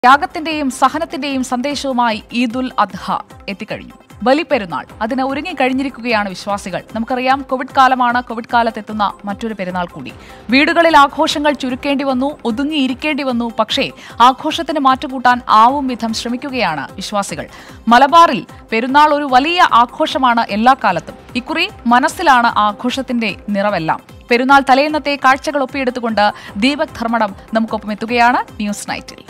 ത്യാഗത്തിന്റെയും സഹനത്തിന്റെയും സന്ദേശവുമായി ഈദുൽ അദ്ഹ എത്തിക്കഴിഞ്ഞു ബലിപ്പെരുന്നാൾ അതിന് ഒരുങ്ങിക്കഴിഞ്ഞിരിക്കുകയാണ് വിശ്വാസികൾ നമുക്കറിയാം കോവിഡ് കാലമാണ് കോവിഡ് കാലത്തെത്തുന്ന മറ്റൊരു പെരുന്നാൾ കൂടി വീടുകളിൽ ആഘോഷങ്ങൾ ചുരുക്കേണ്ടി വന്നു ഒതുങ്ങിയിരിക്കേണ്ടി വന്നു പക്ഷേ ആഘോഷത്തിന് മാറ്റുകൂട്ടാൻ ആവും വിധം ശ്രമിക്കുകയാണ് വിശ്വാസികൾ മലബാറിൽ പെരുന്നാൾ ഒരു വലിയ ആഘോഷമാണ് എല്ലാ കാലത്തും ഇക്കുറി മനസ്സിലാണ് ആഘോഷത്തിന്റെ നിറവെല്ലാം പെരുന്നാൾ തലേന്നത്തെ കാഴ്ചകൾ ഒപ്പിയെടുത്തുകൊണ്ട് ദീപക് ധർമ്മടം നമുക്കൊപ്പം എത്തുകയാണ് ന്യൂസ് നൈറ്റിൽ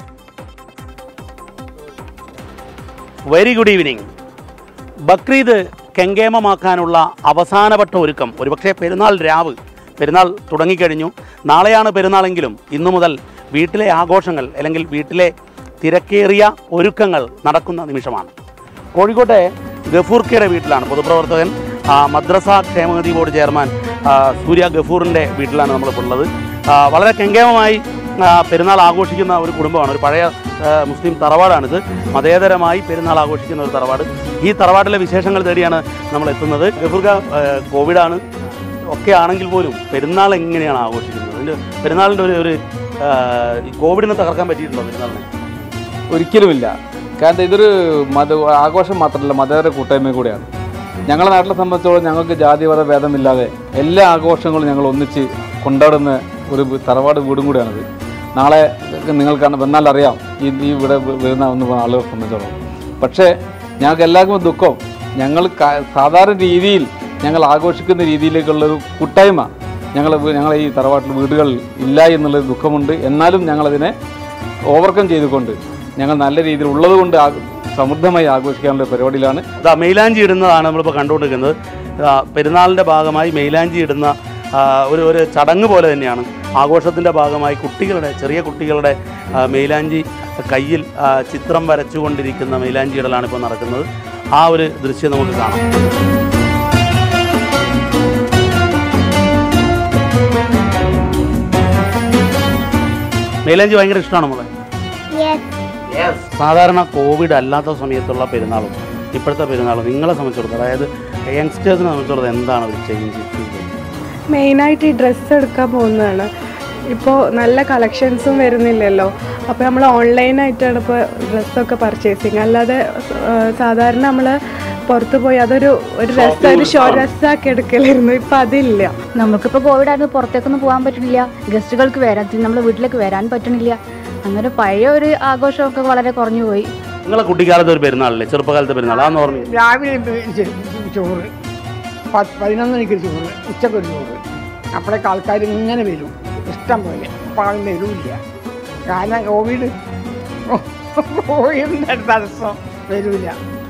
വെരി ഗുഡ് ഈവനിങ് ബക്രീദ് കെങ്കേമമാക്കാനുള്ള അവസാനവട്ട ഒരുക്കം ഒരുപക്ഷെ പെരുന്നാൾ രാവ് പെരുന്നാൾ തുടങ്ങിക്കഴിഞ്ഞു നാളെയാണ് പെരുന്നാളെങ്കിലും ഇന്നു മുതൽ വീട്ടിലെ ആഘോഷങ്ങൾ അല്ലെങ്കിൽ വീട്ടിലെ തിരക്കേറിയ ഒരുക്കങ്ങൾ നടക്കുന്ന നിമിഷമാണ് കോഴിക്കോട്ടെ ഗഫൂർക്കയുടെ വീട്ടിലാണ് പൊതുപ്രവർത്തകൻ ആ, മദ്രസ ക്ഷേമനിധി ബോർഡ് ചെയർമാൻ ആ, സൂര്യ ഗഫൂറിൻ്റെ വീട്ടിലാണ് നമ്മളിപ്പോൾ ഉള്ളത് ആ, വളരെ കെങ്കേമമായി ആ, പെരുന്നാൾ ആഘോഷിക്കുന്ന ഒരു കുടുംബമാണ് ഒരു പഴയ ആ, മുസ്ലിം തറവാടാണിത് മതേതരമായി പെരുന്നാൾ ആഘോഷിക്കുന്ന ഒരു തറവാട് ഈ തറവാട്ടിലെ വിശേഷങ്ങൾ തേടിയാണ് നമ്മൾ എത്തുന്നത് ഗഫൂർക്ക ആ, കോവിഡാണ് ഒക്കെ ആണെങ്കിൽ പോലും പെരുന്നാൾ എങ്ങനെയാണ് ആഘോഷിക്കുന്നത് അതിൻ്റെ പെരുന്നാളിൻ്റെ ഒരു ഒരു ആ, ഈ കോവിഡിനെ തകർക്കാൻ പറ്റിയിട്ടുണ്ടോ പെരുന്നാളിനെ ഒരിക്കലുമില്ല കാരണം ഇതൊരു മത ആഘോഷം മാത്രമല്ല മതേതര കൂട്ടായ്മ കൂടിയാണ് ഞങ്ങളുടെ നാട്ടിലെ സംബന്ധിച്ചോളം ഞങ്ങൾക്ക് ജാതി മത ഭേദമില്ലാതെ എല്ലാ ആഘോഷങ്ങളും ഞങ്ങൾ ഒന്നിച്ച് കൊണ്ടാടുന്ന ഒരു തറവാട് വീടും കൂടിയാണിത് നാളെ നിങ്ങൾക്ക് വന്നാൽ അറിയാം ഈ ഈ ഇവിടെ വരുന്ന ഒന്ന് പോകുന്ന ആളുകളെ സംബന്ധിച്ചോളം പക്ഷേ ഞങ്ങൾക്ക് എല്ലാവർക്കും ദുഃഖം ഞങ്ങൾ ക- സാധാരണ രീതിയിൽ ഞങ്ങൾ ആഘോഷിക്കുന്ന രീതിയിലേക്കുള്ളൊരു കൂട്ടായ്മ ഞങ്ങൾ ഞങ്ങളെ ഈ തറവാട്ടിൽ വീടുകൾ ഇല്ല എന്നുള്ളൊരു ദുഃഖമുണ്ട് എന്നാലും ഞങ്ങളതിനെ ഓവർകം ചെയ്തുകൊണ്ട് ഞങ്ങൾ നല്ല രീതിയിൽ ഉള്ളതുകൊണ്ട് ആ- സമൃദ്ധമായി ആഘോഷിക്കാനുള്ള പരിപാടിയിലാണ് ഇതാ മെയിലാഞ്ചി ഇടുന്നതാണ് നമ്മളിപ്പോൾ കണ്ടുകൊണ്ടിരിക്കുന്നത് ആ, പെരുന്നാളിൻ്റെ ഭാഗമായി മെയിലാഞ്ചി ഇടുന്ന ആ, ഒരു ഒരു ചടങ്ങ് പോലെ തന്നെയാണ് ആഘോഷത്തിൻ്റെ ഭാഗമായി കുട്ടികളുടെ ചെറിയ കുട്ടികളുടെ ആ, മെയിലാഞ്ചി കയ്യിൽ ആ, ചിത്രം വരച്ചുകൊണ്ടിരിക്കുന്ന മെയിലാഞ്ചി ഇടലാണ് ഇപ്പോൾ നടക്കുന്നത് ആ ഒരു ദൃശ്യം നമുക്ക് കാണാം മെയിലാഞ്ചി ഭയങ്കര ഇഷ്ടമാണ് നമ്മളെ സാധാരണ കോവിഡ് അല്ലാത്ത സമയത്തുള്ള പെരുന്നാളും ഇപ്പോഴത്തെ പെരുന്നാളും നിങ്ങളെ സംബന്ധിച്ചിടത്തോളം അതായത് യങ്സ്റ്റേഴ്സിനെ സംബന്ധിച്ചിടത്തോളം എന്താണ് ഒരു ചേഞ്ച് മെയിനായിട്ട് ഈ ഡ്രസ്സ് എടുക്കാൻ പോകുന്നതാണ് ഇപ്പോൾ നല്ല കളക്ഷൻസും വരുന്നില്ലല്ലോ അപ്പോൾ നമ്മൾ ഓൺലൈനായിട്ടാണ് ഇപ്പോൾ ഡ്രസ്സൊക്കെ പർച്ചേസിങ് അല്ലാതെ ആ, സാധാരണ നമ്മൾ പുറത്ത് പോയി അതൊരു ഒരു രസം ഒരു ഷോ ഡ്രസ്സാക്കി എടുക്കലായിരുന്നു ഇപ്പം അതില്ല നമുക്കിപ്പോൾ കോവിഡ് ആയിരുന്നു പുറത്തേക്കൊന്നും പോകാൻ പറ്റണില്ല ഗസ്റ്റുകൾക്ക് വരാൻ നമ്മുടെ വീട്ടിലേക്ക് വരാൻ പറ്റണില്ല അങ്ങനെ പഴയ ഒരു ആഘോഷമൊക്കെ വളരെ കുറഞ്ഞു പോയി നിങ്ങളെ കുട്ടിക്കാലത്തെ ഒരു പെരുന്നാളല്ലേ ചെറുപ്പകാലത്തെ പെരുന്നാൾ ആ ഓർമ്മ രാവിലെ ചെ- ചോറ് പത്ത് പതിനൊന്ന് മണിക്ക് ഒരു ചോറ് ഉച്ചക്ക് ഒരു ചോറ് അപ്പോഴേക്ക് ആൾക്കാർ ഇങ്ങനെ വരും ഇഷ്ടം പോലെ അപ്പോൾ ആരും വരില്ല കാരണം കോവിഡ് കോവിഡിൻ്റെ തടസ്സം വരില്ല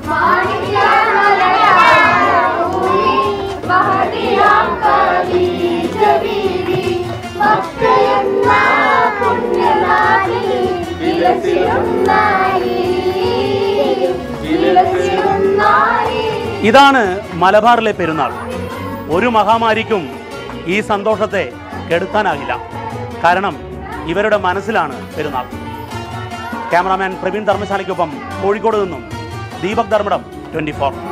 ഇതാണ് മലബാറിലെ പെരുന്നാൾ ഒരു മഹാമാരിക്കും ഈ സന്തോഷത്തെ കെടുത്താനാകില്ല കാരണം ഇവരുടെ മനസ്സിലാണ് പെരുന്നാൾ ക്യാമറാമാൻ പ്രവീൺ ധർമ്മശാലയ്ക്കൊപ്പം കോഴിക്കോട് നിന്നും ദീപക് ധർമ്മടം ട്വൻറ്റി ഫോർ